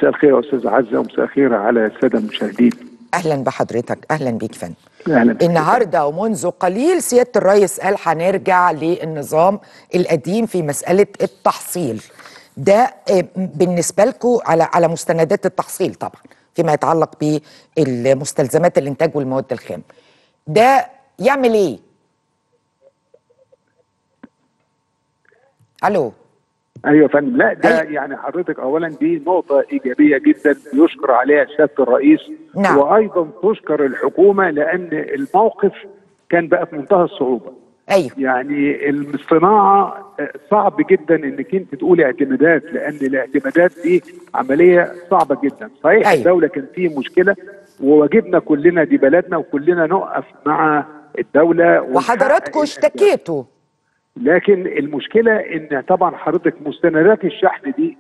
مساء الخير يا استاذ عزه ومساء الخير على الساده المشاهدين اهلا بحضرتك اهلا بيك فندم اهلا بك. النهارده ومنذ قليل سياده الرئيس قال هنرجع للنظام القديم في مساله التحصيل ده آه، بالنسبه لكم على على مستندات التحصيل طبعا فيما يتعلق بمستلزمات الانتاج والمواد الخام ده يعمل ايه الو ايوه يا فندم لا ده أيوة. يعني حضرتك اولا دي نقطه ايجابيه جدا يشكر عليها سياده الرئيس نعم. وايضا تشكر الحكومه لان الموقف كان بقى في منتهى الصعوبه ايوه يعني الصناعه آه، صعب جدا انك انت تقولي اعتمادات لان الاعتمادات دي عمليه صعبه جدا صحيح أيوة. الدوله كان فيه مشكله وواجبنا كلنا دي بلدنا وكلنا نقف مع الدوله ونحقق وحضراتكم الأهداف. اشتكيتوا لكن المشكله ان طبعا حضرتك مستندات الشحن دي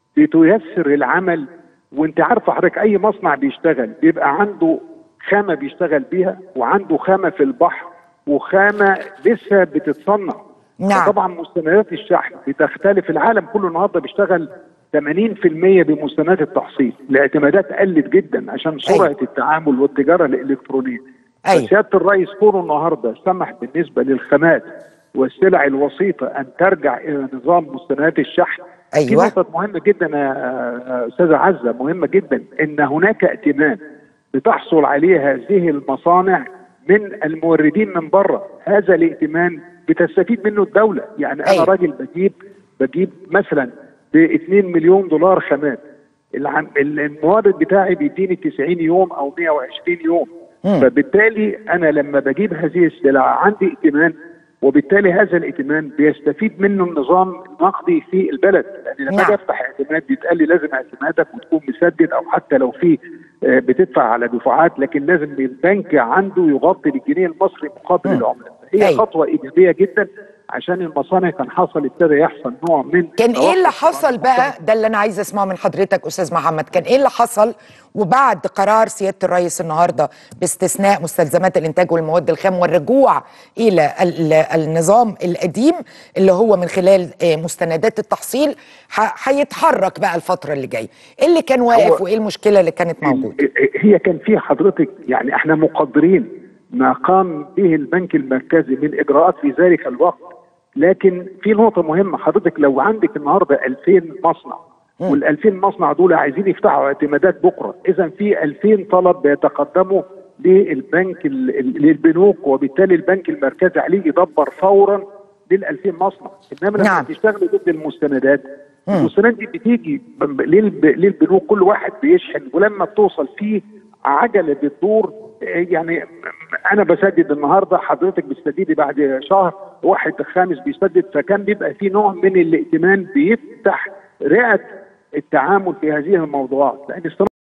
بتيسر العمل وانت عارفه حضرتك اي مصنع بيشتغل بيبقى عنده خامه بيشتغل بيها وعنده خامه في البحر وخامه لسه بتتصنع نعم. طبعا مستندات الشحن بتختلف العالم كله النهارده بيشتغل 80% بمستندات التحصيل الاعتمادات قلت جدا عشان سرعه أيوة. أيوة. التعامل والتجاره الالكترونيه أيوة. فسياده الرئيس كونه النهارده سمح بالنسبه للخامات والسلع الوسيطه ان ترجع الى نظام مستندات الشحن دي أيوة. نقطه مهمه جدا يا آه، استاذه عزه مهمه جدا ان هناك ائتمان بتحصل عليه هذه المصانع من الموردين من بره هذا الائتمان بتستفيد منه الدوله يعني انا أيوة. راجل بجيب بجيب مثلا ب 2 مليون دولار خامات العم- ال- المورد بتاعي بيديني 90 يوم او 120 يوم مم. فبالتالي انا لما بجيب هذه السلع عندي ائتمان وبالتالي هذا الائتمان بيستفيد منه النظام النقدي في البلد لان لما نعم. اجي افتح اعتماد بيتقال لي لازم اعتمادك وتكون مسدد او حتى لو في آه، بتدفع على دفعات لكن لازم البنك عنده يغطي بالجنيه المصري مقابل مم. العمله هي أيوة. خطوه ايجابيه جدا عشان المصانع كان حصل ابتدى يحصل نوع من كان ايه اللي توقف حصل بقى ده اللي انا عايزه اسمعه من حضرتك استاذ محمد كان ايه اللي حصل وبعد قرار سياده الرئيس النهارده باستثناء مستلزمات الانتاج والمواد الخام والرجوع الى ال- النظام القديم اللي هو من خلال آه، مستندات التحصيل ح- هيتحرك بقى الفتره اللي جايه ايه اللي كان واقف هو- وايه المشكله اللي كانت موجوده هي كان في حضرتك يعني احنا مقدرين ما قام به البنك المركزي من اجراءات في ذلك الوقت لكن في نقطه مهمه حضرتك لو عندك النهارده 2000 مصنع وال 2000 مصنع دول عايزين يفتحوا اعتمادات بكره اذا في 2000 طلب بيتقدموا للبنك ال- ال- للبنوك وبالتالي البنك المركزي عليه يدبر فورا لل 2000 مصنع انما لما نعم. تشتغلي ضد المستندات المستندات دي بتيجي ب- للب- للبنوك كل واحد بيشحن ولما بتوصل فيه عجله بتدور آه، يعني م- انا بسدد النهارده حضرتك بتسددي بعد شهر واحد خامس بيسدد فكان بيبقى في نوع من الائتمان بيفتح رئه التعامل في هذه الموضوعات لان الصناعة